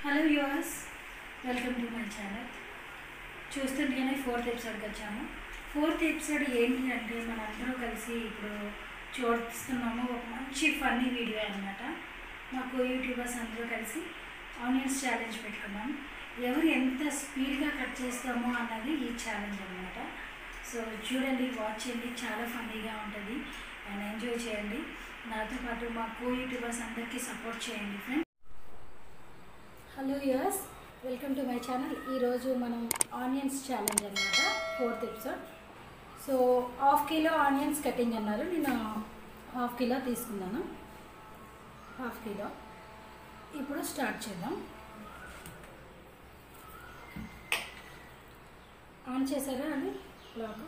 Hello yours welcome to my channel చూస్తుంటేనే fourth ఎపిసోడ్కి వచ్చాము ఫోర్త్ ఎపిసోడ్ ఏంటి అంటే మనందరూ కలిసి ఇప్పుడు చూస్తున్నాము ఒక మంచి ఫన్నీ వీడియో అనమాట మాకు యూట్యూబర్స్ అందరూ కలిసి ఆనియన్స్ ఛాలెంజ్ పెట్టుకున్నాం ఎవరు ఎంత స్పీడ్గా కట్ చేస్తామో అన్నది ఈ ఛాలెంజ్ అనమాట సో చూడండి వాచ్ చేయండి చాలా ఫన్నీగా ఉంటుంది అండ్ ఎంజాయ్ చేయండి నాతో పాటు మా కో యూట్యూబర్స్ అందరికీ సపోర్ట్ చేయండి friends hello yous welcome to my channel ఈరోజు మనం ఆనియన్స్ ఛాలెంజ్ అనమాట fourth episode so half kilo onions cutting అన్నారు నేను హాఫ్ కిలో తీసుకున్నాను హాఫ్ కిలో ఇప్పుడు స్టార్ట్ చేద్దాం ఆన్ చేశారా అది లాక్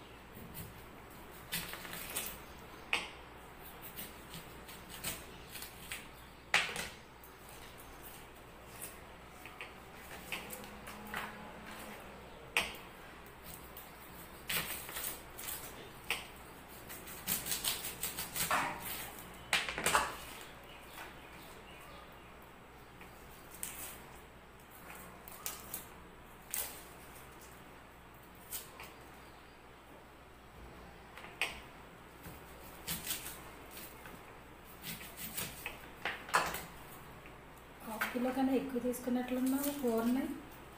హాఫ్ కిలో కన్నా ఎక్కువ తీసుకున్నట్లున్నావు ఫోర్ ఉన్నాయి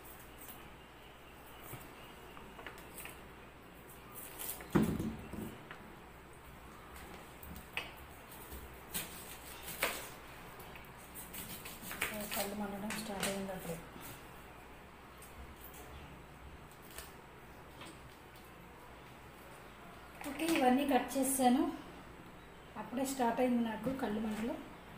కళ్ళు మండడం స్టార్ట్ అయింది అప్పుడు ఓకే ఇవన్నీ కట్ చేశాను అప్పుడే స్టార్ట్ అయింది నాకు కళ్ళు మంటలు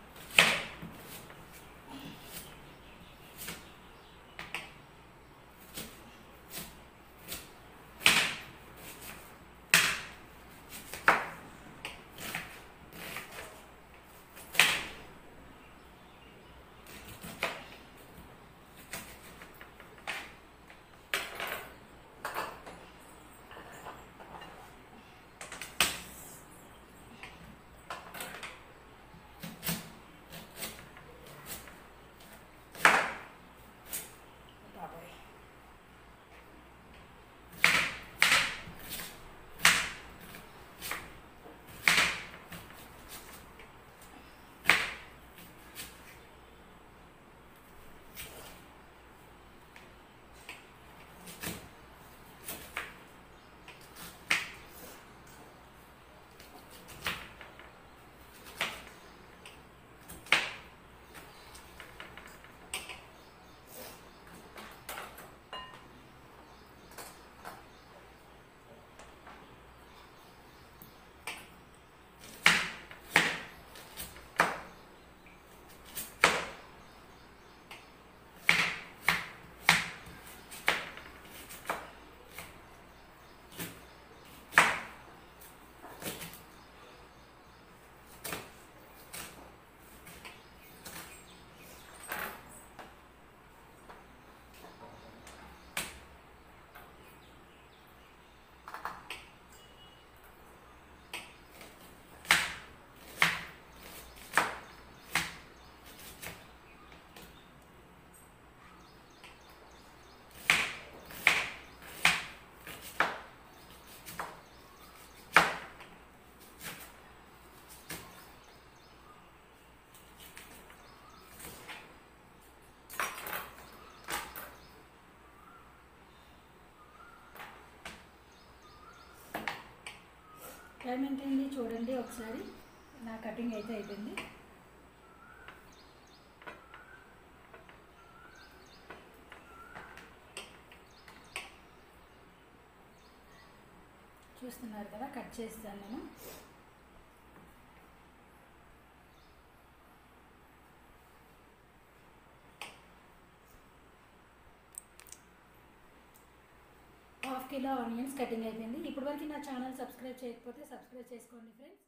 బాబాయ్ టైం ఎంతైంది చూడండి ఒకసారి నా కటింగ్ అయితే అయిపోయింది చూస్తున్నారు కదా కట్ చేస్తాను నేను హాఫ్ కిలో ఆనియన్స్ కటింగ్ అయిపోయింది ఇప్పటి వరకు నా ఛానల్ సబ్స్క్రైబ్ చేయకపోతే సబ్స్క్రైబ్ చేసుకోండి ఫ్రెండ్స్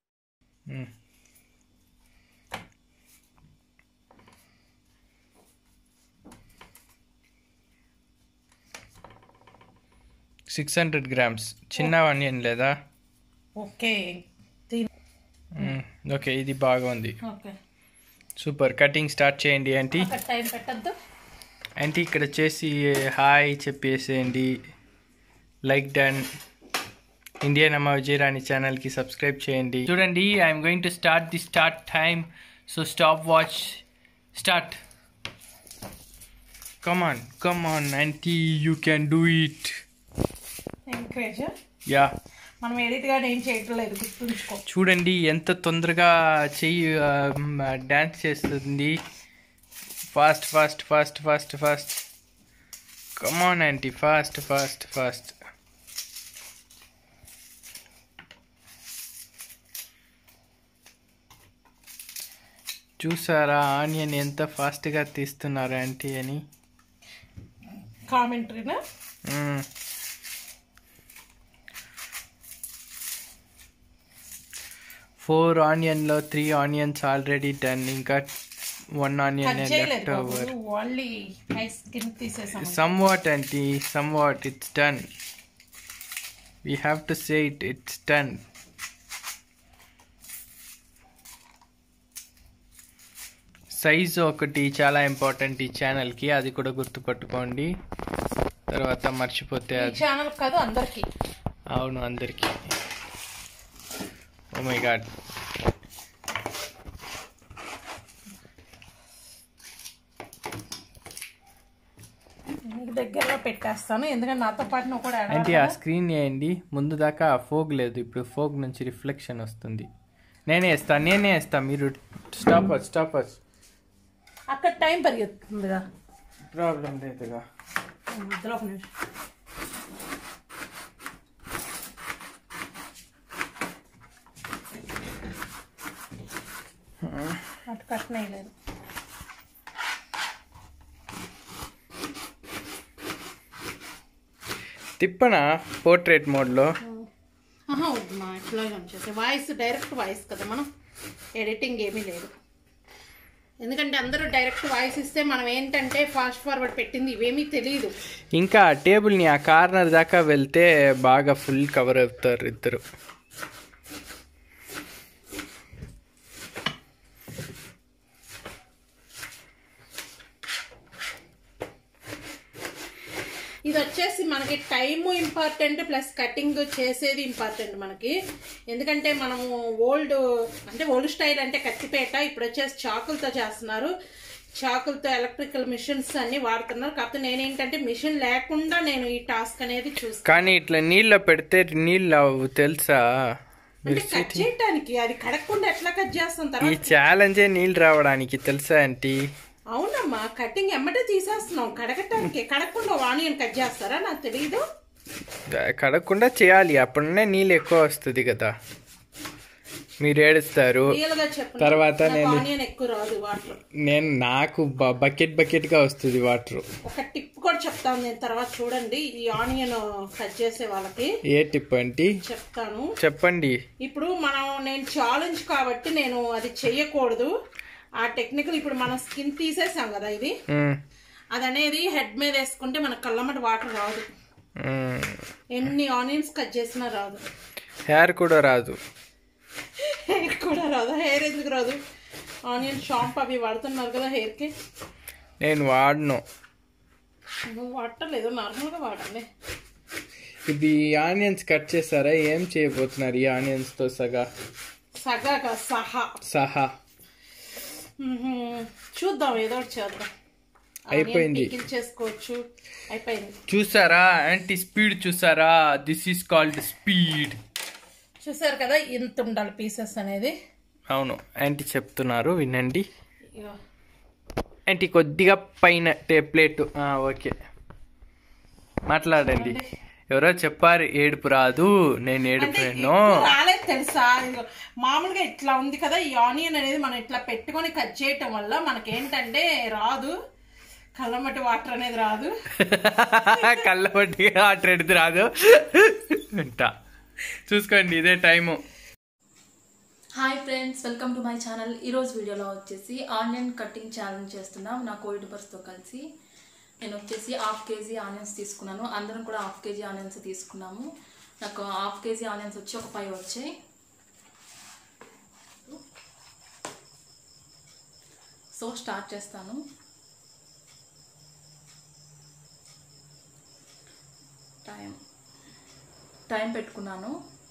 సిక్స్ హండ్రెడ్ గ్రామ్స్ చిన్న ఆనియన్ లేదా ఓకే మ్మ్. ఓకే ఇది బాగా ఉంది ఓకే సూపర్ కటింగ్ స్టార్ట్ చేయండి ఆంటీ అక్కడ టైం పెట్టద్దు ఆంటీ ఇక్కడ చేసి హాయ్ చెప్పేసేయండి లైక్ డన్ ఇండియన్ అమ్మ విజయరాణి ఛానల్కి సబ్స్క్రైబ్ చేయండి చూడండి I'm going to start the start time so stop watch start come on come on aunty you can do it encourage yeah మనం ఎడిట్ గా ఏం చేయటం లేదు గుర్తుంచుకో చూడండి ఎంత తొందరగా చెయ్యి డ్యాన్స్ చేస్తుంది fast fast fast fast fast come on aunty fast fast fast చూసారా ఆనియన్ ఎంత ఫాస్ట్గా తీస్తున్నారు ఆంటీ అని కామెంటరీనా మ్మ్. ఫోర్ ఆనియన్లో త్రీ ఆనియన్స్ ఆల్రెడీ డన్ ఇంకా వన్ ఆనియన్ కట్ చేయలేదు లెఫ్ట్ ఓవర్ బాబు ఓన్లీ ఐస్ కింద తీసేసాం some what aunty some what it's done we have to say it it's done size ఒకటి చాలా ఇంపార్టెంట్ ఈ ఛానల్కి అది కూడా గుర్తుపట్టుకోండి తర్వాత మర్చిపోతే ఈ అది ఛానల్ కాదు అందరికి అవును అందరికి ఓ మై గాడ్ మీకు దగ్గరలో పెట్టేస్తాను ఎందుకంటే నాతో పాటు నువ్వు కూడా అంటే ఆడాలి ఆ కదా. స్క్రీన్ వేయండి ముందు దాకా ఫోగ్ లేదు ఇప్పుడు ఫోగ్ నుంచి రిఫ్లెక్షన్ వస్తుంది నేనే వేస్తా నేనే వేస్తా మీరు స్టాప్ స్టాప్ అక్కడ టైం పరిగెత్తుందిగా ప్రాబ్లం లేదుగా మధ్యలో ఒక నిమిషం అటు కట్టనేయలేదు తిప్పనా పోర్ట్రేట్ మోడ్లో ఆహా వద్దు మా ఇట్లాగే ఉంచేసి వాయిస్ డైరెక్ట్ వాయిస్ కదా మనం ఎడిటింగ్ ఏమీ లేదు ఎందుకంటే అందరూ డైరెక్ట్ వాయిస్ ఇస్తే మనం ఏంటంటే ఫాస్ట్ ఫార్వర్డ్ పెట్టింది ఇవేమీ తెలియదు ఇంకా ఆ టేబుల్ని ఆ కార్నర్ దాకా వెళ్తే బాగా ఫుల్ కవర్ అవుతారు ఇద్దరు ఇది వచ్చేసి మనకి టైము ఇంపార్టెంట్ ప్లస్ కటింగ్ చేసేది ఇంపార్టెంట్ మనకి ఎందుకంటే మనము ఓల్డ్ అంటే ఓల్డ్ స్టైల్ అంటే కత్తిపేట ఇప్పుడు వచ్చేసి చాకులతో చేస్తున్నారు చాకులతో ఎలక్ట్రికల్ మిషన్స్ అన్ని వాడుతున్నారు కాకపోతే నేనేంటంటే మిషన్ లేకుండా నేను ఈ టాస్క్ అనేది చూస్తాను కానీ ఇట్లా నీళ్ళలో పెడితే నీళ్ళు అవ్వు తెలుసా అంటే కట్ చేయటానికి అది కడగకుండా ఎట్లా కట్ చేస్తాం ఈ తర్వాత ఛాలెంజే నీళ్ళు రావడానికి తెలుసా ఆంటీ అవునమ్మా కటింగ్ ఎమ్మటే తీసేస్తున్నాం కడగటానికి కడగకుండా ఆనియన్ కట్ చేస్తారా నాకు తెలియదు కడగకుండా చేయాలి అప్పుడునే నీళ్ళు ఎక్కువ వస్తుంది కదా మీరు ఏడుస్తారు రియల్ గా చెప్పు తర్వాత నేను- ఆనియన్ ఎక్కువ రాదు వాటర్ నేను నాకు బ- బకెట్ బకెట్ గా వస్తుంది వాటర్ ఒక టిప్ కూడా చెప్తాను నేను తర్వాత చూడండి ఈ ఆనియన్ కట్ చేసే వాళ్ళకి ఏ టిప్ అంటీ చెప్తాను చెప్పండి ఇప్పుడు మనం నేను ఛాలెంజ్ కాబట్టి నేను అది చెయ్యకూడదు ఆ టెక్నికల్ ఇప్పుడు మనం స్కిన్ తీసేసాం కదా ఇది మ్మ్. అది అనేది హెడ్ మీద వేసుకుంటే మనకు కళ్ళమ్మటి వాటర్ రాదు మ్మ్. ఎన్ని ఆనియన్స్ కట్ చేసినా రాదు హెయిర్ కూడా రాదు హెయిర్ కూడా రాదు హెయిర్ ఎందుకు రాదు ఆనియన్ షాంప్ అవి వాడుతున్నారు కదా హెయిర్కి నేను వాడను నువ్వు వాడటలేదు నార్మల్గా వాడండి ఇది ఆనియన్స్ కట్ చేస్తారా ఏం చేయబోతున్నారు ఈ ఆనియన్స్ తో సగా సగాగా సహా సహా మ్మ్హ్మ్. చూద్దాం ఏదో ఒకటి చేద్దాం అయిపోయింది. పికిల్ చేసుకోవచ్చు అయిపోయింది చూసారా యాంటీ స్పీడ్ చూసారా దిస్ ఈస్ కాల్డ్ స్పీడ్ చూసారు కదా ఇంత ఉండాలి పీసెస్ అనేది అవును యాంటీ చెప్తున్నారు వినండి ఇగో. యాంటీ కొద్దిగా పైన టే ప్లేట్ ఓకే మాట్లాడండి ఎవరో చెప్పారు ఏడుపు రాదు నేను అంటే ఏడుపును ఎక్కువ రాలేదు తెలుసా ఇదిగో మామూలుగా ఇట్లా ఉంది కదా ఈ ఆనియన్ అనేది మనం ఇట్లా పెట్టుకొని కట్ చేయటం వల్ల మనకేంటంటే రాదు కళ్ళమట్టి వాటర్ అనేది రాదు కళ్ళ పట్టి ఆటరెడితే రాదు అంట చూసుకోండి ఇదే time hi friends welcome to my channel ఈరోజు వీడియోలో వచ్చేసి ఆనియన్ కటింగ్ ఛాలెంజ్ చేస్తున్నాం నా కోవిడ్ బర్స్తో కలిసి నేను వచ్చేసి హాఫ్ కేజీ ఆనియన్స్ తీసుకున్నాను అందరం కూడా హాఫ్ కేజీ ఆనియన్స్ తీసుకున్నాము నాకు హాఫ్ కేజీ ఆనియన్స్ వచ్చి ఒక ఫైవ్ వచ్చాయి సో స్టార్ట్ చేస్తాను టైం టైం పెట్టుకున్నాను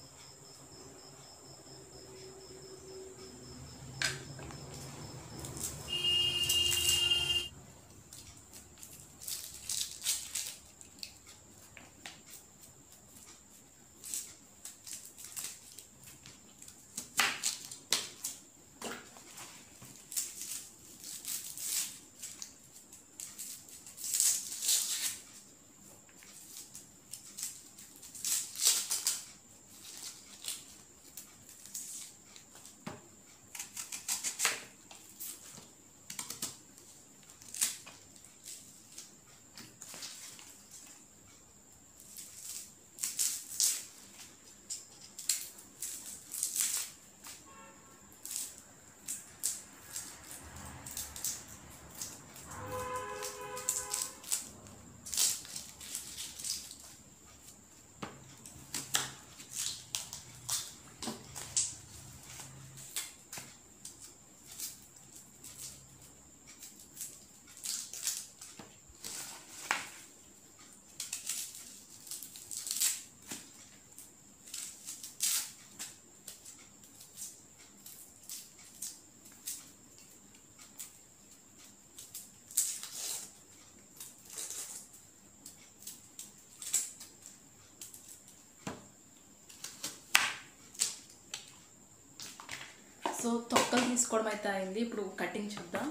సో తొక్కలు తీసుకోవడం అయితే అయింది ఇప్పుడు కటింగ్ చూద్దాం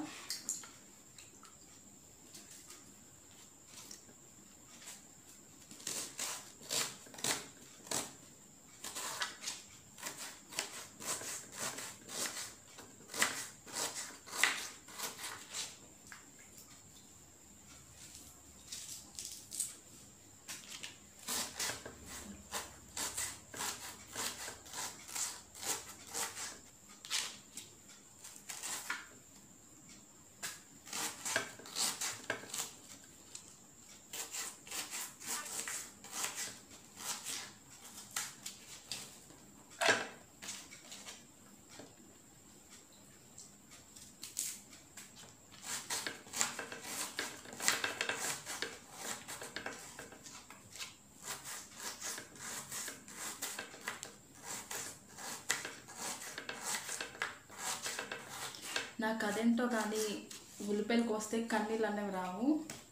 నాకు అదేంటో కానీ ఉల్లిపాయలు కోస్తే కన్నీళ్ళు అనేవి రావు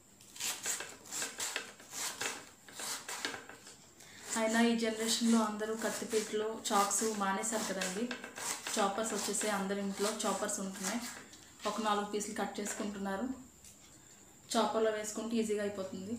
అయినా ఈ జనరేషన్లో అందరూ కత్తిపీట్లు చాక్స్ మానేశారు కదండి చాపర్స్ వచ్చేసి అందరి ఇంట్లో చాపర్స్ ఉంటున్నాయి ఒక నాలుగు పీసులు కట్ చేసుకుంటున్నారు చాపర్లో వేసుకుంటే ఈజీగా అయిపోతుంది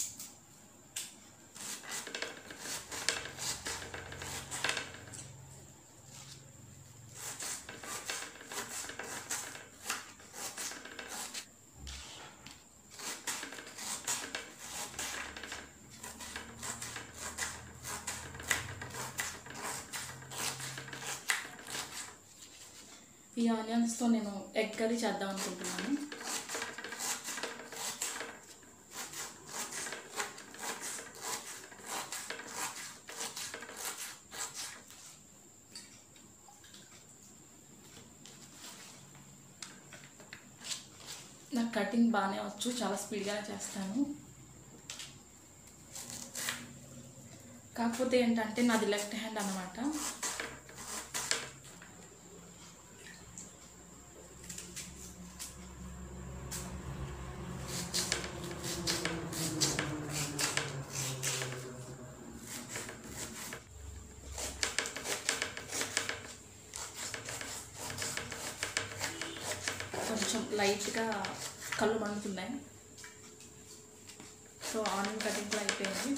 ఈ ఆనియన్స్తో నేను ఎగ్ కర్రీ చేద్దాం అనుకుంటున్నాను నాకు కటింగ్ బాగానే వచ్చు చాలా స్పీడ్గానే చేస్తాను కాకపోతే ఏంటంటే నాది లెఫ్ట్ హ్యాండ్ అన్నమాట కొంచెం లైట్గా కళ్ళు మండుతున్నాయి సో ఆనియన్ కటింగ్ కూడా అయిపోయింది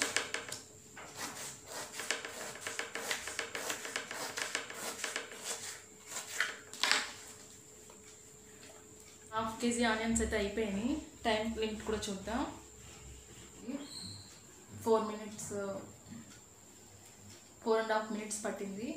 హాఫ్ కేజీ ఆనియన్స్ అయితే అయిపోయినాయి టైం లిమిట్ కూడా చూద్దాం four minutes four and half minutes పట్టింది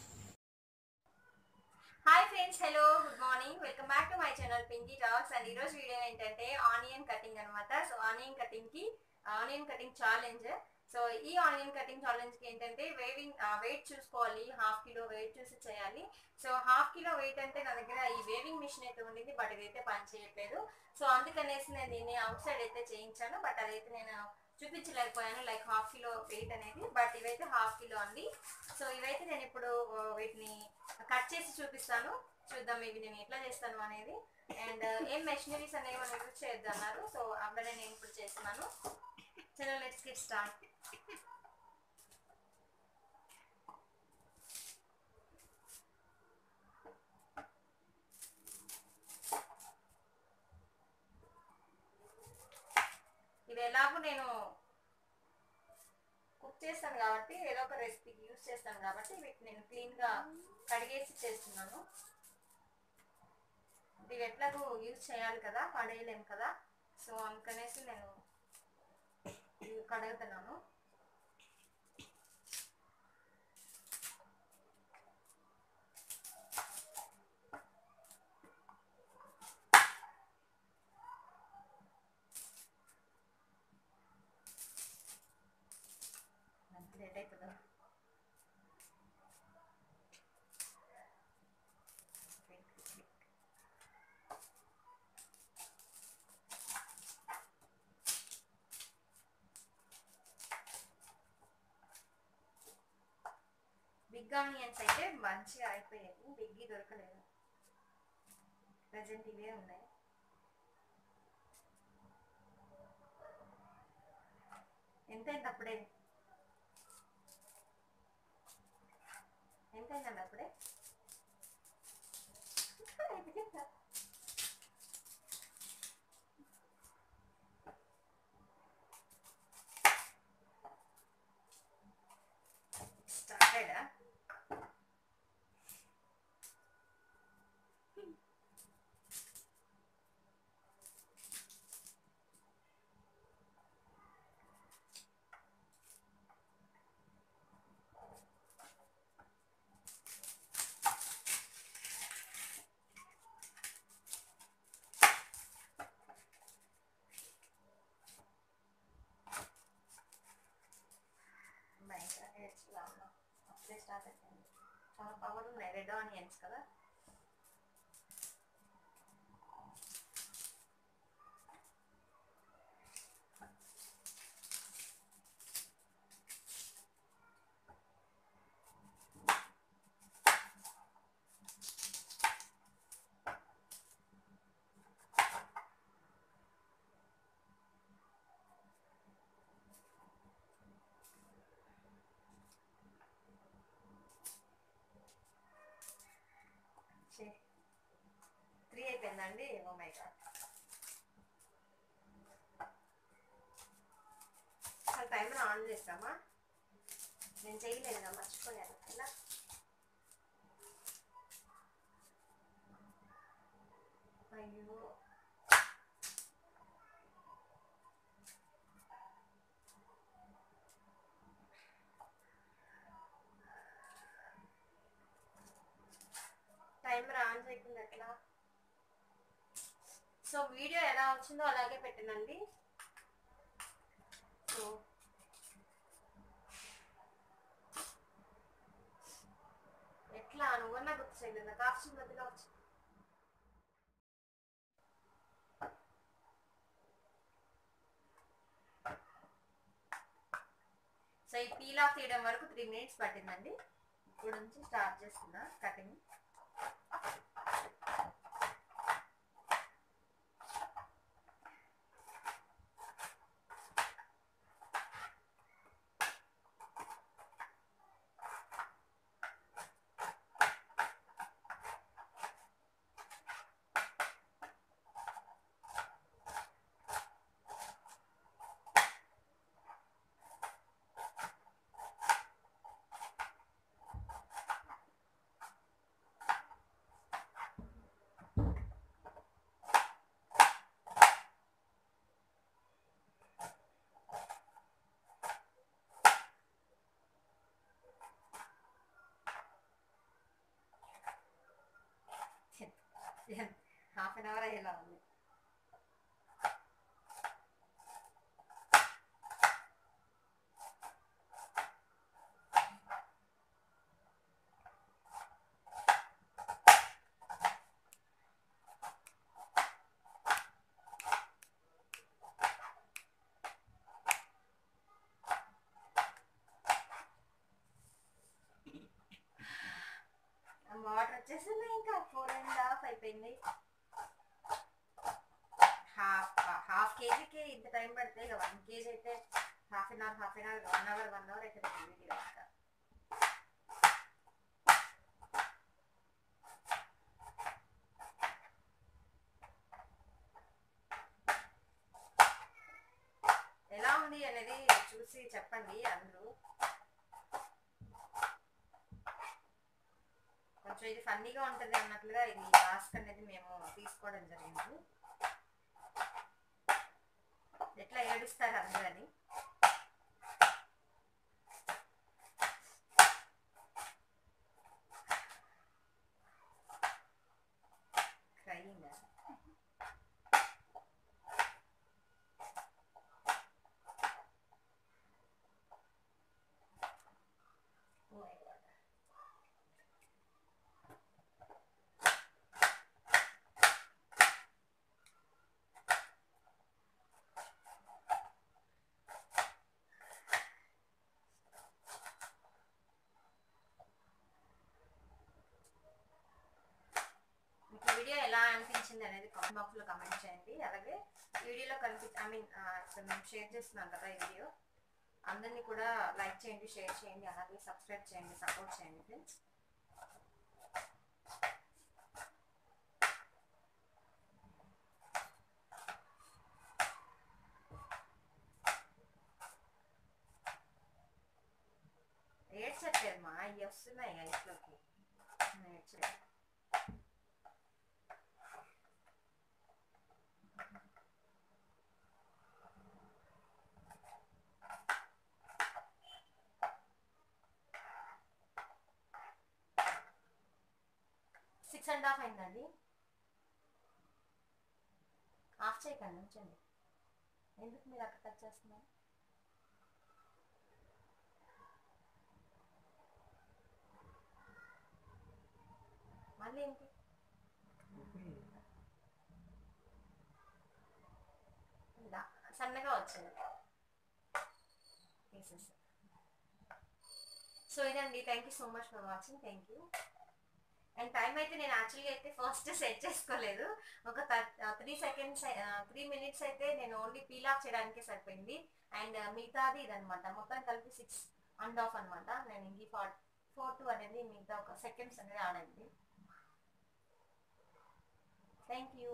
hi friends hello good morning welcome back to my channel Pinky talks and ఈరోజు వీడియో ఏంటంటే ఆనియన్ కటింగ్ అనమాట సో ఆనియన్ కటింగ్ కి ఆనియన్ కటింగ్ ఛాలెంజ్ సో ఈ onion cutting ఛాలెంజ్కి ఏంటంటే weighing weight చూసుకోవాలి half kilo weight చూసి చేయాలి సో హాఫ్ కిలో వెయిట్ అంటే నా దగ్గర ఈ వేవింగ్ మిషన్ అయితే ఉండింది బట్ ఇదైతే పని చేయట్లేదు సో అందుకనేసి నేను దీన్ని అవుట్ సైడ్ అయితే చేయించాను బట్ అదైతే నేను చూపించలేకపోయాను లైక్ హాఫ్ కిలో వెయిట్ అనేది బట్ ఇవైతే హాఫ్ కిలో అండి సో ఇవైతే నేను ఇప్పుడు ఆ, వీటిని కట్ చేసి చూపిస్తాను చూద్దాం ఇవి నేను ఎట్లా చేస్తాను అనేది అండ్ ఏం మెషినరీస్ అనేవి మనం యూజ్ చేయొద్దు అన్నారు సో అప్పుడే నేను ఇప్పుడు చేస్తున్నాను చలో లెట్స్ గెట్ స్టార్ట్ ఇది ఎలాగో నేను కుక్ చేస్తాను కాబట్టి ఏదో ఒక రెసిపీకి యూస్ చేస్తాను కాబట్టి వీటిని నేను క్లీన్గా కడిగేసి చేస్తున్నాను ఇవి ఎట్లాగో యూజ్ చేయాలి కదా పడేయలేము కదా సో అందుకనేసి నేను ఇవి కడుగుతున్నాను లేట్ అవుతుందా బిగ్ ఆనియన్స్ అయితే మంచిగా అయిపోయాయి బిగ్గి దొరకలేదు ప్రజెంట్ ఇవే ఉన్నాయి ఎంత అయింది అప్పుడే ఎంత అయిందండి అప్పుడే స్టార్టెడా భయంకరంగా నేర్చుకున్నాను అప్పుడే స్టార్ట్ అయిపోయింది చాలా పవర్ ఉన్నాయి రెడ్ ఆనియన్స్ కదా త్రీ అయిపోయిందండి ఓ మై గాడ్ అసలు టైమర్ ఆన్ చేస్తామా నేను చేయలేదుగా మర్చిపోయాను ఎలా అయ్యో టైమర్ ఆన్ చేయకుండా ఎట్లా సో వీడియో ఎలా వచ్చిందో అలాగే పెట్టినండి సో ఎట్లా నువ్వన్నా గుర్తు చేయలేదు కాఫీ మధ్యలో వచ్చి సో ఈ పీల్ ఆఫ్ తీయడం వరకు త్రీ మినిట్స్ పట్టిందండి ఇప్పుడు నుంచి స్టార్ట్ చేస్తున్నా కటింగ్ హాఫ్ అన్ అవర్ అయ్యేలా ఉంది వచ్చేస్తున్నాయి ఇంకా ఫోర్ అండ్ హాఫ్ అయిపోయింది హాఫ్ హాఫ్ కేజీకి ఇంత టైం పడితే ఇక వన్ కేజీ అయితే half an hour half an hour one hour one hour అయితే వీడియో ఇంకా ఎలా ఉంది అనేది చూసి చెప్పండి అందరూ కొంచెం ఇది ఫన్నీగా ఉంటుంది అన్నట్లుగా ఇది టాస్క్ అనేది మేము తీసుకోవడం జరిగింది ఎట్లా ఏడుస్తారు అందరూ అని క్రయింగ్ Oh my god. మీకు వీడియో ఎలా అనిపించింది అనేది కామెంట్ బాక్స్లో కమెంట్ చేయండి అలాగే వీడియోలో కనిపి ఐ మీన్ మేము షేర్ చేస్తున్నాం కదా ఈ వీడియో అందరినీ కూడా లైక్ చేయండి షేర్ చేయండి అలాగే సబ్స్క్రైబ్ చేయండి సపోర్ట్ చేయండి ఫ్రెండ్స్ ఏడ్చట్లేదు మా అవి వస్తున్నాయి ఐస్లోకి ఏడ్చలేదు సిక్స్ అండ్ హాఫ్ అయిందండి ఆఫ్ చేయకండి ఉంచండి ఎందుకు మీరు అక్కడ టచ్ చేస్తున్నారు మళ్ళీ ఏంటి ఇలా సన్నగా వచ్చింది పీసెస్ సో ఇదండి thank you so much for watching thank you and time అయితే నేను యాక్చువల్గా అయితే ఫస్ట్ సెట్ చేసుకోలేదు ఒక త్రీ సెకండ్స్ త్రీ మినిట్స్ అయితే నేను ఓన్లీ పీల్ ఆఫ్ చేయడానికే సరిపోయింది అండ్ మిగతాది ఇదనమాట మొత్తం కలిపి సిక్స్ అండ్ ఆఫ్ అనమాట నేను ఇంక ఫార్ ఫోర్ టూ అనేది మిగతా ఒక సెకండ్స్ అనేది ఆడండి థ్యాంక్ యూ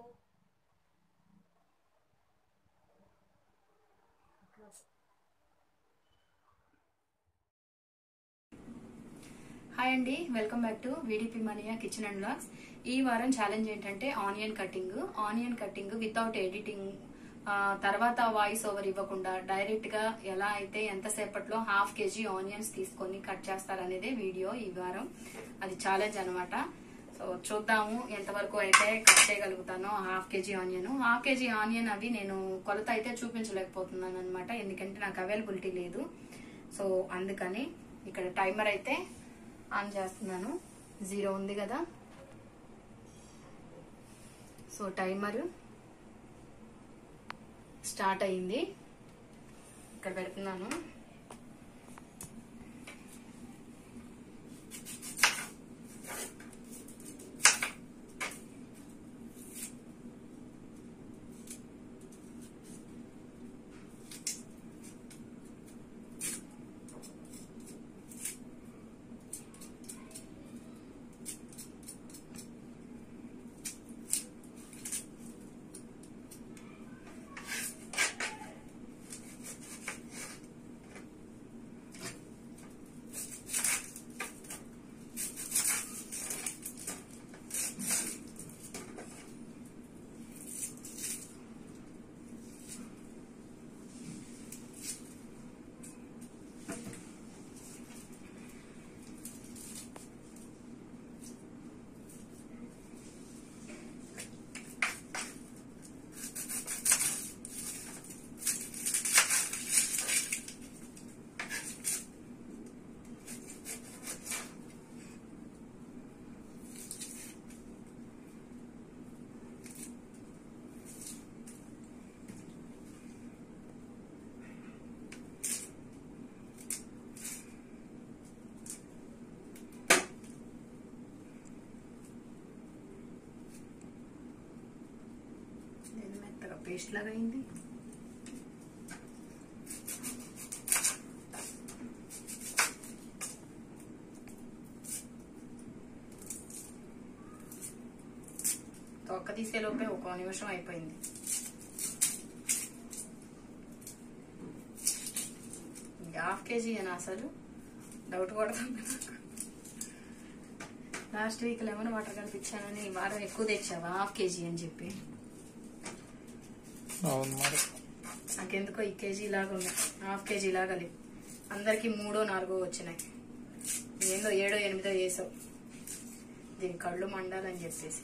హాయ్ అండి వెల్కమ్ బ్యాక్ టు విడిపి మనియా కిచెన్ అండ్ బ్లాగ్స్ ఈ వారం ఛాలెంజ్ ఏంటంటే onion cutting onion cutting without editing తర్వాత వాయిస్ ఓవర్ ఇవ్వకుండా డైరెక్ట్ గా ఎలా అయితే ఎంతసేపట్లో హాఫ్ కేజీ ఆనియన్స్ తీసుకొని కట్ చేస్తారనేదే వీడియో ఈ వారం అది ఛాలెంజ్ అనమాట సో చూద్దాము ఎంతవరకు అయితే కట్ చేయగలుగుతానో half KG onion half KG onion అవి నేను కొలత అయితే చూపించలేకపోతున్నాను అనమాట ఎందుకంటే నాకు అవైలబిలిటీ లేదు సో అందుకని ఇక్కడ టైమర్ అయితే ఆన్ చేస్తున్నాను జీరో ఉంది కదా సో టైమర్ స్టార్ట్ అయింది ఇక్కడ పెడుతున్నాను పేస్ట్ లాగా అయింది తొక్క తీసే లోపే ఒక నిమిషం అయిపోయింది ఇది హాఫ్ కేజీ అని అసలు డౌట్ పడుతుంది నాకు లాస్ట్ వీక్ లెమన్ వాటర్ కనిపించానని ఈ వారం ఎక్కువ తెచ్చావా హాఫ్ కేజీ అని చెప్పి అవును మరి నాకెందుకో ఈ కేజీ లాగా ఉన్నాయి హాఫ్ కేజీ లాగా లేవు అందరికి మూడో నాలుగో వచ్చినాయి ఏందో ఏడో ఎనిమిదో వేసావు దీని కళ్ళు మండాలని చెప్పేసి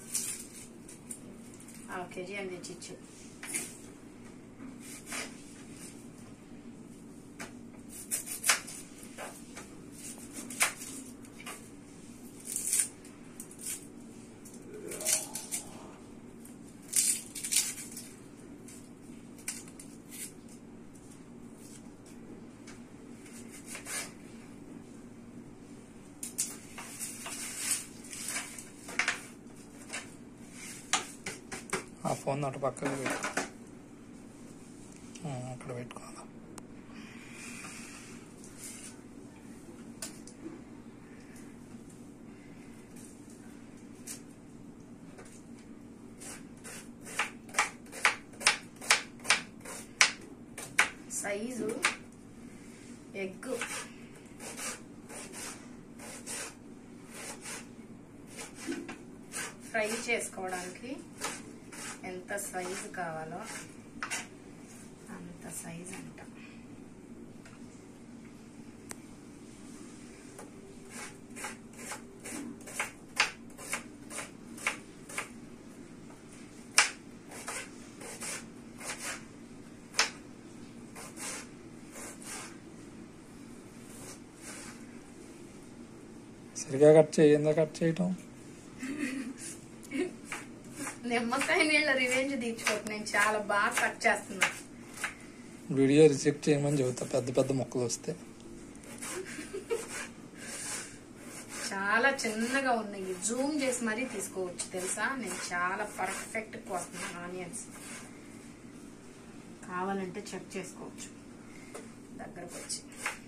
హాఫ్ కేజీ అని తెచ్చిచ్చు ఆ ఫోన్ అటు పక్కకు పెట్టు ఆ, అక్కడ పెట్టుకోవాలి సైజు ఎగ్ ఫ్రై చేసుకోవడానికి ఎంత సైజు కావాలో అంత సైజు అంట సరిగా కట్ చేయిందా కట్ చేయటం నిమ్మకాయ నీళ్ళ రివెంజ్ తీర్చుకోకు నేను చాలా బాగా కట్ చేస్తున్నా వీడియో రిజెక్ట్ చేయమని చెబుతా పెద్ద పెద్ద మొక్కలు వస్తే చాలా చిన్నగా ఉన్నాయి జూమ్ చేసి మరీ తీసుకోవచ్చు తెలుసా నేను చాలా పర్ఫెక్ట్ కోస్తున్నాను ఆనియన్స్ కావాలంటే చెక్ చేసుకోవచ్చు దగ్గరకు వచ్చి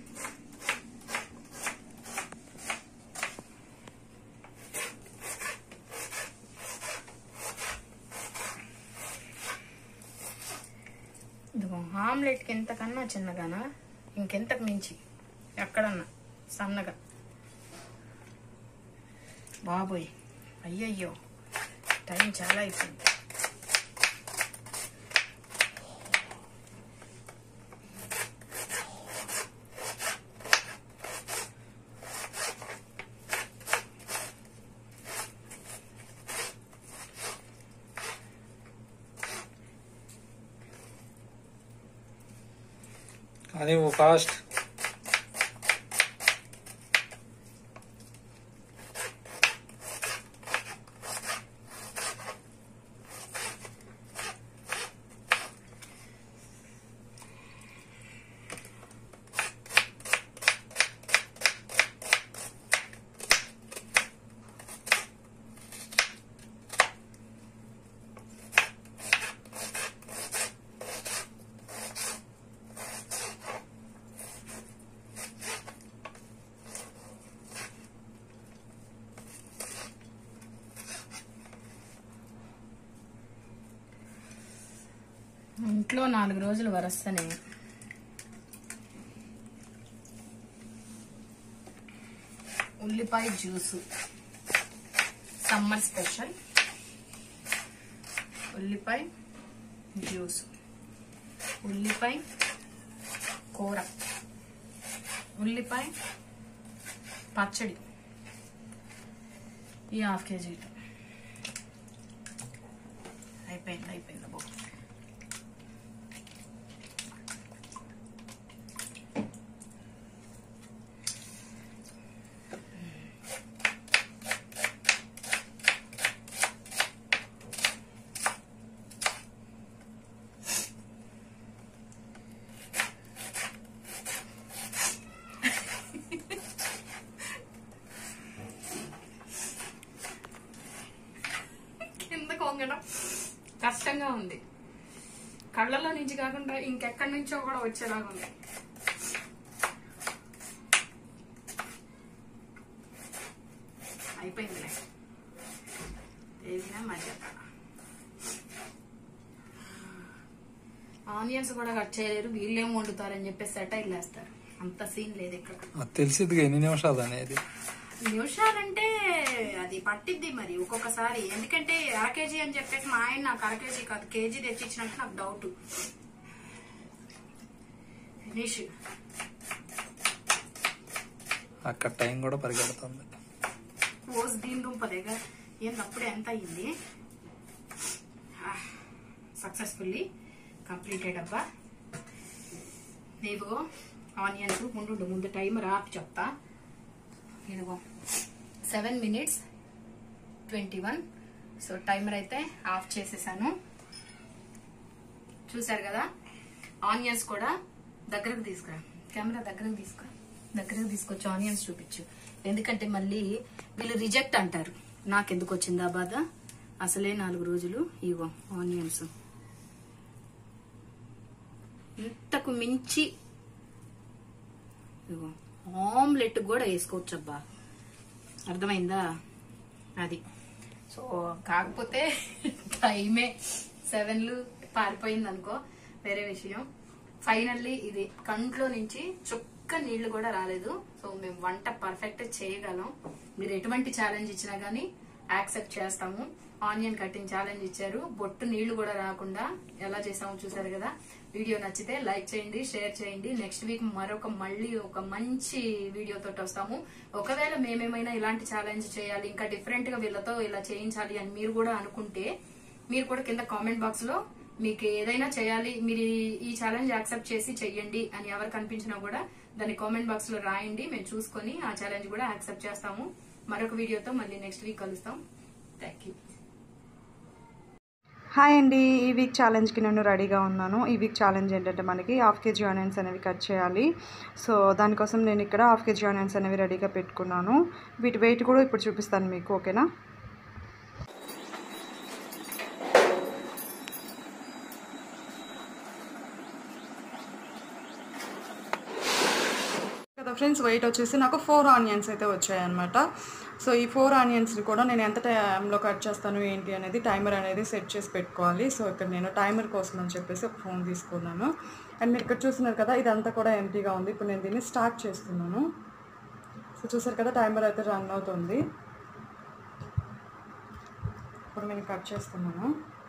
ఇదిగో ఆమ్లెట్కి ఎంతకన్నా చిన్నగానా ఇంకెంతకు మించి ఎక్కడన్నా సన్నగా బాబోయ్ అయ్యయ్యో టైం చాలా అయిపోయింది కానీ ఓ ఫాస్ట్ ఇంట్లో నాలుగు రోజులు వరస్తనే ఉల్లిపాయ జ్యూసు సమ్మర్ స్పెషల్ ఉల్లిపాయ జ్యూసు ఉల్లిపాయ కూర ఉల్లిపాయ పచ్చడి ఈ హాఫ్ కేజీ అయిపోయింది అయిపోయింది బాబు కింద కొంగడం కష్టంగా ఉంది కళ్ళల్లో నుంచి కాకుండా ఇంకెక్కడి నుంచో కూడా వచ్చేలాగా ఉంది అయిపోయిందిలే వేసినా మధ్య ఆనియన్స్ కూడా కట్ చేయలేరు వీళ్ళేం వండుతారని చెప్పేసి సెటైల్ వేస్తారు అంత సీన్ లేదు ఇక్కడ అది తెలిసిద్దిగా ఎన్ని నిమిషాలు అనేది నిమిషాలంటే అది పట్టిద్ది మరి ఒక్కొక్కసారి ఎందుకంటే అర కేజీ అని చెప్పేసి మా ఆయన నాకు అర కేజీ కాదు కేజీ తెచ్చిచ్చినట్టు నాకు డౌట్ ఫినిష్ అక్కడ టైం కూడా పరిగెడుతుంది పోజ్ దీని దుంపదేగా ఏంది అప్పుడే ఎంత అయింది సక్సెస్ఫుల్లీ కంప్లీటెడ్ అబ్బా ఇదిగో ఆనియన్స్ ముందు ముందు టైమర్ ఆపి చెప్తా ఇదిగో seven minutes twenty one so timer అయితే ఆఫ్ చేసేసాను చూసారు కదా ఆనియన్స్ కూడా దగ్గరకు తీసుకురా కెమెరా దగ్గరకు తీసుకురా దగ్గరకు తీసుకొచ్చి ఆనియన్స్ చూపించు ఎందుకంటే మళ్ళీ వీళ్ళు రిజెక్ట్ అంటారు నాకెందుకు వచ్చిందా బాధ అసలే నాలుగు రోజులు ఇగో ఆనియన్స్ ఇంతకు మించి ఇగో ఆమ్లెట్ కూడా వేసుకోవచ్చు అబ్బా అర్థమైందా అది సో కాకపోతే టైమే సెవెన్లు పారిపోయింది అనుకో వేరే విషయం ఫైనల్లీ ఇది కంట్లో నుంచి చుక్క నీళ్లు కూడా రాలేదు సో మేము వంట పర్ఫెక్ట్ చేయగలం మీరు ఎటువంటి ఛాలెంజ్ ఇచ్చినా గానీ యాక్సెప్ట్ చేస్తాము ఆనియన్ కటింగ్ ఛాలెంజ్ ఇచ్చారు బొట్టు నీళ్లు కూడా రాకుండా ఎలా చేసామో చూసారు కదా వీడియో నచ్చితే లైక్ చేయండి షేర్ చేయండి నెక్స్ట్ వీక్ మరొక మళ్ళీ ఒక మంచి వీడియోతో వస్తాము ఒకవేళ మేమేమైనా ఇలాంటి ఛాలెంజ్ చేయాలి ఇంకా డిఫరెంట్ గా వీళ్ళతో ఇలా చేయించాలి అని మీరు కూడా అనుకుంటే మీరు కూడా కింద కామెంట్ బాక్స్ లో మీకు ఏదైనా చేయాలి మీరు ఈ- ఈ ఛాలెంజ్ యాక్సెప్ట్ చేసి చెయ్యండి అని ఎవరు కనిపించినా కూడా దాన్ని కామెంట్ బాక్స్ లో రాయండి మేము చూసుకొని ఆ ఛాలెంజ్ కూడా యాక్సెప్ట్ చేస్తాము మరొక వీడియోతో మళ్ళీ నెక్స్ట్ వీక్ కలుస్తాం థ్యాంక్ యూ హాయ్ అండి ఈ వీక్ ఛాలెంజ్కి నేను రెడీగా ఉన్నాను ఈ వీక్ ఛాలెంజ్ ఏంటంటే మనకి హాఫ్ కేజీ ఆనియన్స్ అనేవి కట్ చేయాలి సో దానికోసం నేను ఇక్కడ హాఫ్ కేజీ ఆనియన్స్ అనేవి రెడీగా పెట్టుకున్నాను వీటి వెయిట్ కూడా ఇప్పుడు చూపిస్తాను మీకు ఓకేనా కదా ఫ్రెండ్స్ వెయిట్ వచ్చేసి నాకు ఫోర్ ఆనియన్స్ అయితే వచ్చాయన్నమాట సో ఈ ఫోర్ ఆనియన్స్ని కూడా నేను ఎంత టైంలో కట్ చేస్తాను ఏంటి అనేది టైమర్ అనేది సెట్ చేసి పెట్టుకోవాలి సో ఇక్కడ నేను టైమర్ కోసం అని చెప్పేసి ఒక ఫోన్ తీసుకున్నాను అండ్ మీరు ఇక్కడ చూస్తున్నారు కదా ఇదంతా కూడా ఎంటీగా ఉంది ఇప్పుడు నేను దీన్ని స్టార్ట్ చేస్తున్నాను సో చూసారు కదా టైమర్ అయితే రన్ అవుతుంది ఇప్పుడు నేను కట్ చేస్తున్నాను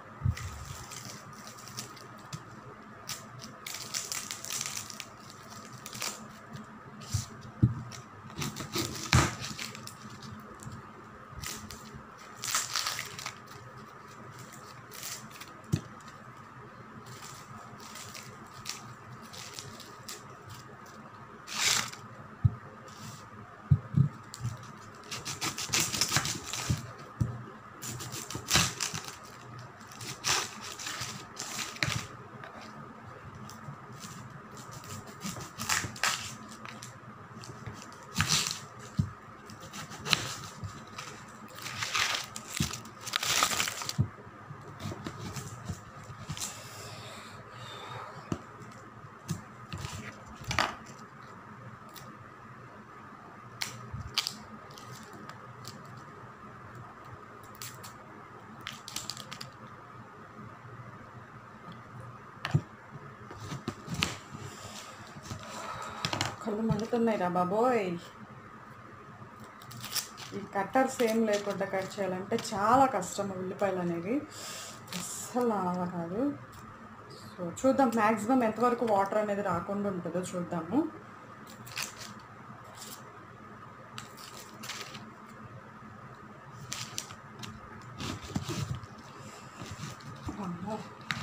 కళ్ళు మండుతున్నాయి రా బాబోయ్ ఈ కట్టర్స్ ఏం లేకుండా కట్ చేయాలంటే చాలా కష్టం ఉల్లిపాయలు అనేవి అస్సలు నా వల్ల కాదు సో చూద్దాం మ్యాక్సిమం ఎంతవరకు వాటర్ అనేది రాకుండా ఉంటుందో చూద్దాము అమ్మో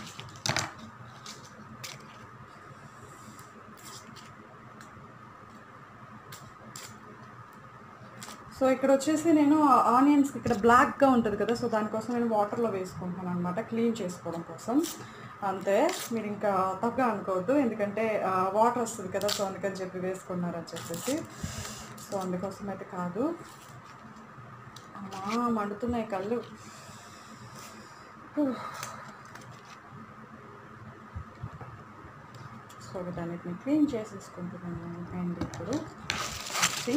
సో ఇక్కడ వచ్చేసి నేను ఆనియన్స్ ఇక్కడ బ్లాక్గా ఉంటుంది కదా సో దానికోసం నేను వాటర్లో వేసుకుంటున్నాను అనమాట క్లీన్ చేసుకోవడం కోసం అంతే మీరు ఇంకా తప్పుగా అనుకోవద్దు ఎందుకంటే వాటర్ వస్తుంది కదా సో అందుకని చెప్పి వేసుకున్నారని చెప్పేసి సో అందుకోసం అయితే కాదు అమ్మా మండుతున్నాయి కళ్ళు సో వీటన్నిటిని క్లీన్ చేసేసుకుంటున్నాను అండ్ ఇప్పుడు మిక్సీ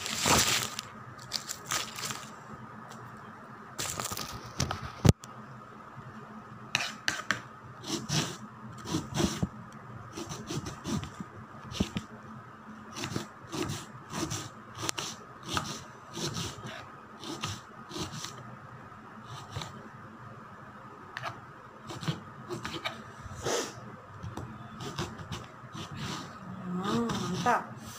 ఆ, అంతా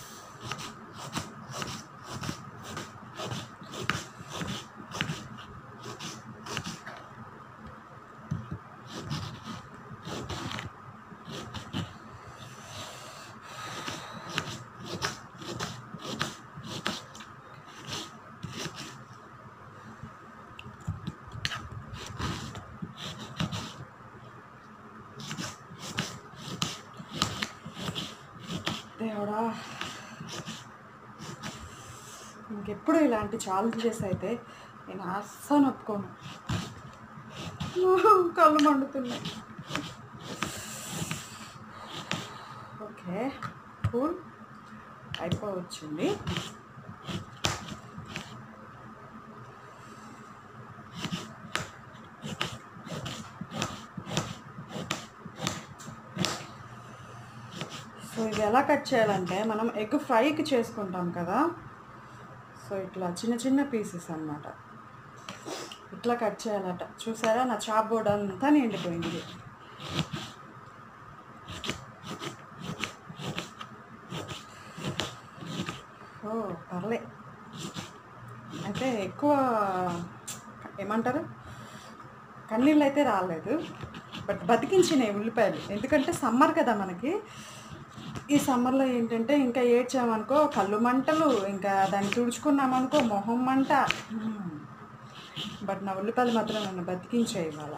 దేవుడా ఇంకెప్పుడు ఇలాంటి ఛాలెంజెస్ అయితే నేను అస్సలు ఒప్పుకోను కళ్ళు మండుతున్నాయి ఓకే కూల్ అయిపోవచ్చింది సో ఇది ఎలా కట్ చేయాలంటే మనం ఎగ్ ఫ్రైకి చేసుకుంటాం కదా సో ఇట్లా చిన్న చిన్న పీసెస్ అన్నమాట ఇట్లా కట్ చేయాలట చూసారా నా చాప్ బోర్డ్ అంతా నిండిపోయింది ఓ పర్లే అయితే ఎక్కువ ఏమంటారు కన్నీళ్ళు అయితే రాలేదు బట్ బతికించినాయి ఉల్లిపాయలు ఎందుకంటే సమ్మర్ కదా మనకి ఈ సమ్మర్లో ఏంటంటే ఇంకా ఏడ్చామనుకో కళ్ళు మంటలు ఇంకా దాన్ని తుడుచుకున్నామనుకో మొహం మంట మ్మ్. బట్ నా ఉల్లిపాయలు మాత్రం నన్ను బతికించాయి ఇవాళ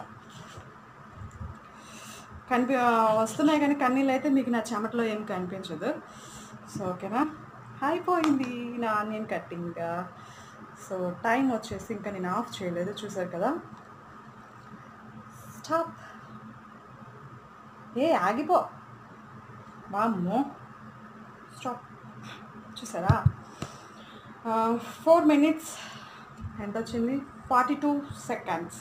కనిపి వస్తున్నాయి కానీ కన్నీళ్ళు అయితే మీకు నా చెమటలో ఏం కనిపించదు సో ఓకేనా అయిపోయింది నా ఆనియన్ కట్టింగ్ సో టైం వచ్చేసి ఇంకా నేను ఆఫ్ చేయలేదు చూసారు కదా స్టాప్ ఏ ఆగిపో వామ్మో స్టాప్ చూసారా ఫోర్ మినిట్స్ ఎంత వచ్చింది ఫార్టీ టూ సెకండ్స్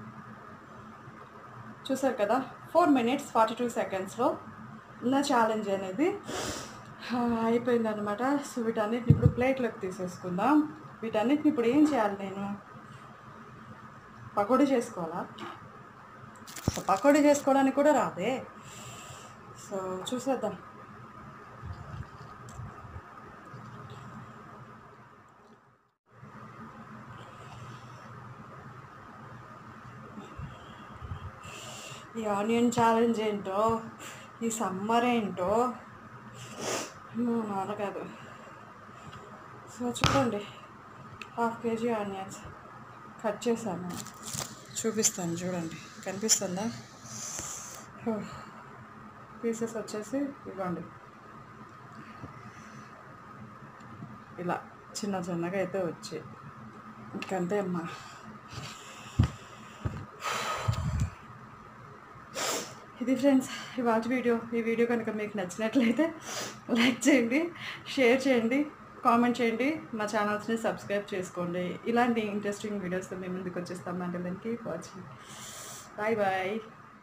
చూసారు కదా ఫోర్ మినిట్స్ ఫార్టీ టూ సెకండ్స్లో నా ఛాలెంజ్ అనేది ఆ, అయిపోయిందనమాట సో వీటన్నిటిని ఇప్పుడు ప్లేట్లోకి తీసేసుకుందాం వీటన్నిటిని ఇప్పుడు ఏం చేయాలి నేను పకోడీ చేసుకోవాలా సో పకోడీ చేసుకోవడానికి కూడా రాదే సో చూసేద్దాం ఈ ఆనియన్ ఛాలెంజ్ ఏంటో ఈ సమ్మర్ ఏంటో మా నాన్న కాదు సో చూడండి హాఫ్ కేజీ ఆనియన్స్ కట్ చేశాను చూపిస్తాను చూడండి కనిపిస్తుందా పీసెస్ వచ్చేసి ఇవ్వండి ఇలా చిన్న చిన్నగా అయితే వచ్చాయి ఇంకంతే అమ్మా ఇది ఫ్రెండ్స్ ఇవాళ వీడియో ఈ వీడియో కనుక మీకు నచ్చినట్లయితే లైక్ చేయండి షేర్ చేయండి కామెంట్ చేయండి మా ఛానల్స్ని సబ్స్క్రైబ్ చేసుకోండి ఇలాంటి ఇంట్రెస్టింగ్ వీడియోస్తో మేము ముందుకు వచ్చేస్తాం అంటే దానికి watching bye bye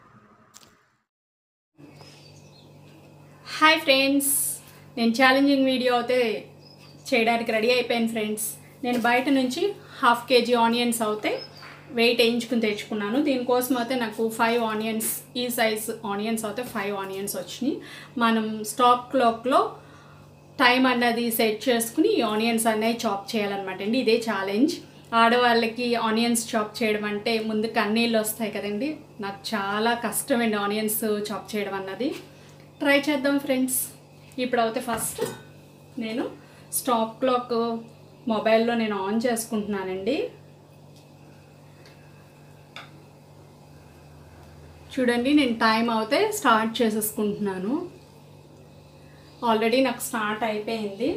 hi friends నేను ఛాలెంజింగ్ వీడియో అయితే చేయడానికి రెడీ అయిపోయాను ఫ్రెండ్స్ నేను బయట నుంచి హాఫ్ కేజీ ఆనియన్స్ అయితే వెయిట్ వేయించుకుని తెచ్చుకున్నాను దీనికోసం అయితే నాకు ఫైవ్ ఆనియన్స్ ఈ సైజ్ ఆనియన్స్ అయితే ఫైవ్ ఆనియన్స్ వచ్చినాయి మనం స్టాప్ క్లాక్లో టైం అన్నది సెట్ చేసుకుని ఈ ఆనియన్స్ అన్నవి చాప్ చేయాలన్నమాట అండి ఇదే ఛాలెంజ్ ఆడవాళ్ళకి ఆనియన్స్ చాప్ చేయడం అంటే ముందు కన్నీళ్ళు వస్తాయి కదండి నాకు చాలా కష్టమండి ఆనియన్స్ చాప్ చేయడం అన్నది ట్రై చేద్దాం ఫ్రెండ్స్ ఇప్పుడు అయితే ఫస్ట్ నేను స్టాప్ క్లాక్ మొబైల్లో నేను ఆన్ చేసుకుంటున్నానండి చూడండి నేను టైం అవుతే స్టార్ట్ చేసేసుకుంటున్నాను ఆల్రెడీ నాకు స్టార్ట్ అయిపోయింది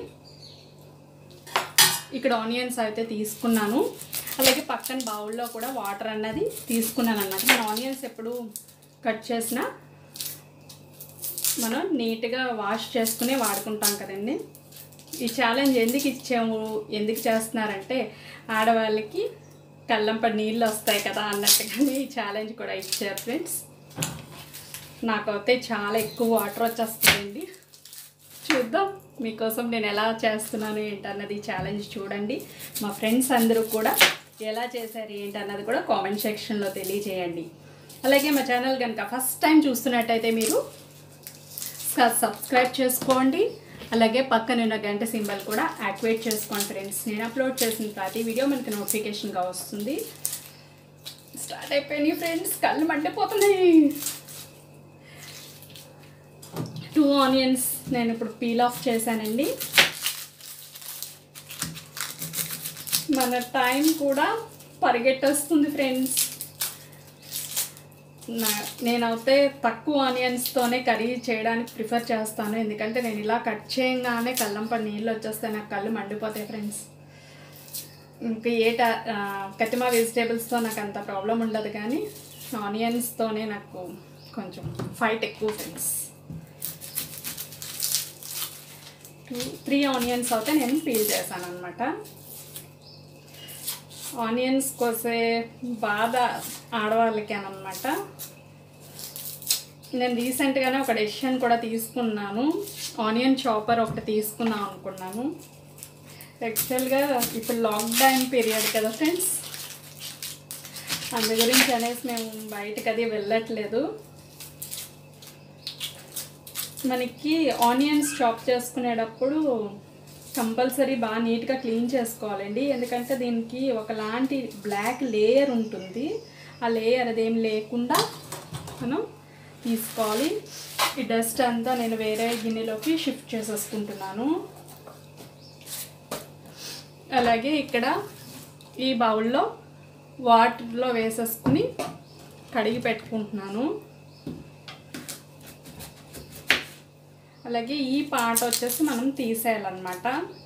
ఇక్కడ ఆనియన్స్ అయితే తీసుకున్నాను అలాగే పక్కన బౌల్లో కూడా వాటర్ అన్నది తీసుకున్నాను అన్నమాట నేను ఆనియన్స్ ఎప్పుడు కట్ చేసినా మనం నీట్గా వాష్ చేసుకుని వాడుకుంటాం కదండి ఈ ఛాలెంజ్ ఎందుకు ఇచ్చాము ఎందుకు చేస్తున్నారంటే ఆడవాళ్ళకి కళ్ళంపడి నీళ్ళు వస్తాయి కదా అన్నట్టుగానే ఈ ఛాలెంజ్ కూడా ఇచ్చారు ఫ్రెండ్స్ నాకైతే చాలా ఎక్కువ వాటర్ వచ్చేస్తుందండి చూద్దాం మీకోసం నేను ఎలా చేస్తున్నాను ఏంటన్నది ఛాలెంజ్ చూడండి మా ఫ్రెండ్స్ అందరూ కూడా ఎలా చేశారు ఏంటన్నది కూడా కామెంట్ సెక్షన్లో తెలియజేయండి అలాగే మా ఛానల్ కనుక ఫస్ట్ టైం చూస్తున్నట్టయితే మీరు స- సబ్స్క్రైబ్ చేసుకోండి అలాగే పక్కన ఉన్న గంట సింబల్ కూడా యాక్టివేట్ చేసుకోండి ఫ్రెండ్స్ నేను అప్లోడ్ చేసిన ప్రతి వీడియో మనకి నోటిఫికేషన్గా వస్తుంది స్టార్ట్ అయిపోయినాయి ఫ్రెండ్స్ కళ్ళు మండిపోతున్నాయి టూ ఆనియన్స్ నేను ఇప్పుడు పీల్ ఆఫ్ చేశానండి మన టైం కూడా పరిగెట్టేస్తుంది ఫ్రెండ్స్ నా నేనైతే తక్కువ ఆనియన్స్తోనే కర్రీ చేయడానికి ప్రిఫర్ చేస్తాను ఎందుకంటే నేను ఇలా కట్ చేయగానే కళ్ళంపడి నీళ్ళు వచ్చేస్తాయి నాకు కళ్ళు మండిపోతాయి ఫ్రెండ్స్ ఇంకా ఏ ట- ఆ, కతిమా వెజిటేబుల్స్తో నాకు అంత ప్రాబ్లం ఉండదు కానీ ఆనియన్స్తోనే నాకు కొంచెం ఫైట్ ఎక్కువ ఫ్రెండ్స్ టూ త్రీ ఆనియన్స్ అయితే నేను పీల్ చేశాను అనమాట ఆనియన్స్ కోసే బాధ ఆడవాళ్ళకి అనమాట నేను రీసెంట్గానే ఒక డెసిషన్ కూడా తీసుకున్నాను ఆనియన్ చాపర్ ఒకటి తీసుకుందాం అనుకున్నాను యాక్చువల్గా ఇప్పుడు లాక్డౌన్ పీరియడ్ కదా ఫ్రెండ్స్ అందు గురించి అనేసి మేము బయటకు అది వెళ్ళట్లేదు మనకి ఆనియన్స్ చాప్ చేసుకునేటప్పుడు కంపల్సరీ బాగా నీట్గా క్లీన్ చేసుకోవాలండి ఎందుకంటే దీనికి ఒకలాంటి బ్లాక్ లేయర్ ఉంటుంది ఆ లేయర్ అదేం లేకుండా మనం తీసుకోవాలి ఈ డస్ట్ అంతా నేను వేరే గిన్నెలోకి షిఫ్ట్ చేసేసుకుంటున్నాను అలాగే ఇక్కడ ఈ బౌల్లో వాటర్లో వేసేసుకుని కడిగి పెట్టుకుంటున్నాను అలాగే ఈ పాట వచ్చేసి మనం తీసేయాలన్నమాట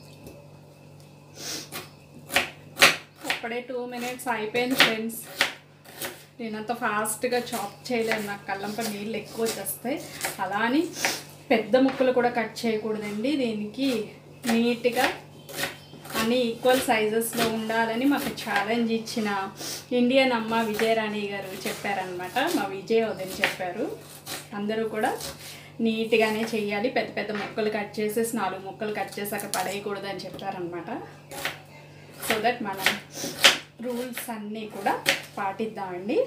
అప్పుడే టూ మినిట్స్ అయిపోయింది ఫ్రెండ్స్ నేనంత ఫాస్ట్గా చాప్ చేయలేను నాకు కళ్ళంప నీళ్ళు ఎక్కువ వచ్చేస్తాయి అలా అని పెద్ద ముక్కలు కూడా కట్ చేయకూడదండి దీనికి నీట్గా అన్ని ఈక్వల్ సైజెస్లో ఉండాలని మాకు ఛాలెంజ్ ఇచ్చిన ఇండియన్ అమ్మ విజయరాణి గారు చెప్పారనమాట మా విజయ్ వదిన చెప్పారు అందరూ కూడా నీట్గానే చెయ్యాలి పెద్ద పెద్ద ముక్కలు కట్ చేసేసి నాలుగు ముక్కలు కట్ చేసాక పడేయకూడదు అని చెప్పారనమాట సో దట్ మనం రూల్స్ అన్నీ కూడా పాటిద్దామండి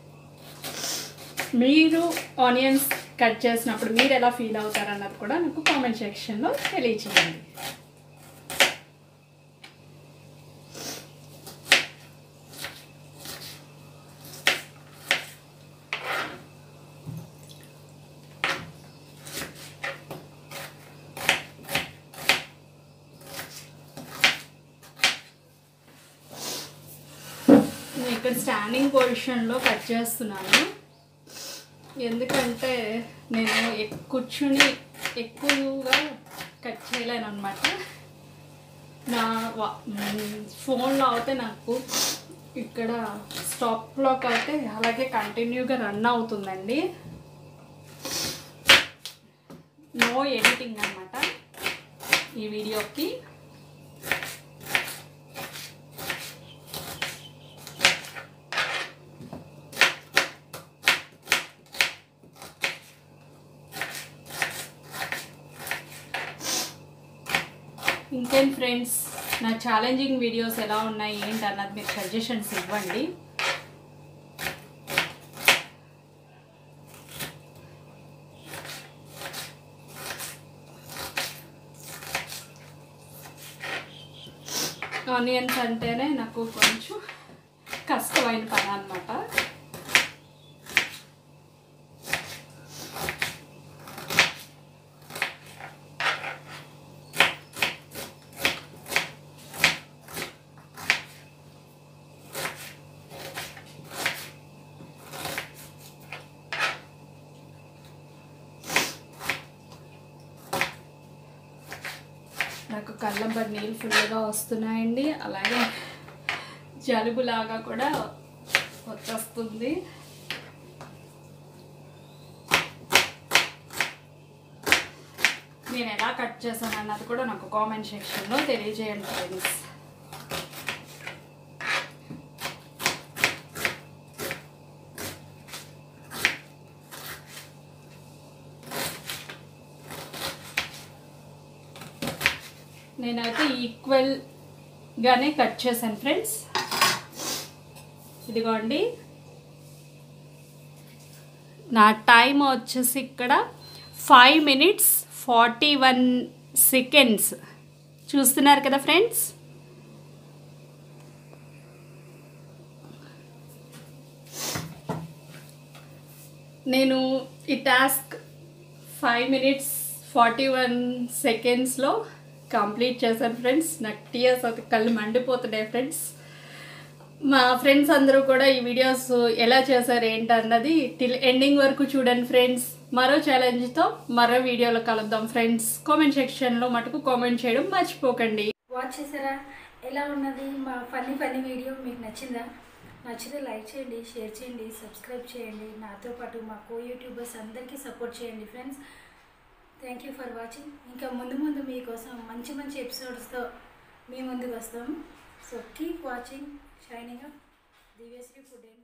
మీరు ఆనియన్స్ కట్ చేసినప్పుడు మీరు ఎలా ఫీల్ అవుతారన్నది కూడా నాకు కామెంట్ సెక్షన్లో తెలియచేయండి నేను ఇక్కడ స్టాండింగ్ పొజిషన్లో కట్ చేస్తున్నాను ఎందుకంటే నేను ఎక్- కూర్చుని ఎక్కువగా కట్ చేయలేను అనమాట నా వా- మ్, ఫోన్లో అయితే నాకు ఇక్కడ స్టాప్ క్లాక్ అయితే అలాగే కంటిన్యూగా రన్ అవుతుందండి నో ఎడిటింగ్ అనమాట ఈ వీడియోకి ఇంకేం ఫ్రెండ్స్ నా ఛాలెంజింగ్ వీడియోస్ ఎలా ఉన్నాయి ఏంటి అన్నది మీరు సజెషన్స్ ఇవ్వండి ఆనియన్స్ అంటేనే నాకు కొంచెం కష్టమైన పని అనమాట నాకు కళ్ళంబడి నీళ్ళు ఫుల్గా వస్తున్నాయండి అలాగే జలుబులాగా కూడా వచ్చేస్తుంది నేను ఎలా కట్ చేశాను అన్నది కూడా నాకు కామెంట్ సెక్షన్లో తెలియజేయండి ఫ్రెండ్స్ నేనైతే ఈక్వల్గానే కట్ చేశాను ఫ్రెండ్స్ ఇదిగోండి నా టైం వచ్చేసి ఇక్కడ five minutes forty one seconds చూస్తున్నారు కదా ఫ్రెండ్స్ నేను ఈ task five minutes forty one సెకండ్స్లో కంప్లీట్ చేశాను ఫ్రెండ్స్ నాకు టీయర్స్ అయితే కళ్ళు మండిపోతున్నాయి ఫ్రెండ్స్ మా ఫ్రెండ్స్ అందరూ కూడా ఈ వీడియోస్ ఎలా చేశారు ఏంటన్నది టిల్ ఎండింగ్ వరకు చూడండి ఫ్రెండ్స్ మరో ఛాలెంజ్తో మరో వీడియోలో కలుద్దాం ఫ్రెండ్స్ కామెంట్ సెక్షన్లో మటుకు కామెంట్ చేయడం మర్చిపోకండి వాచ్ చేసారా ఎలా ఉన్నది మా ఫన్నీ ఫన్నీ వీడియో మీకు నచ్చిందా నచ్చితే లైక్ చేయండి షేర్ చేయండి సబ్స్క్రైబ్ చేయండి నాతో పాటు మా కో యూట్యూబర్స్ అందరికీ సపోర్ట్ చేయండి friends thank you for watching ఇంకా ముందు ముందు మీకోసం మంచి మంచి ఎపిసోడ్స్తో మీ ముందుకు వస్తాము so keep watching shining up Divyasri food and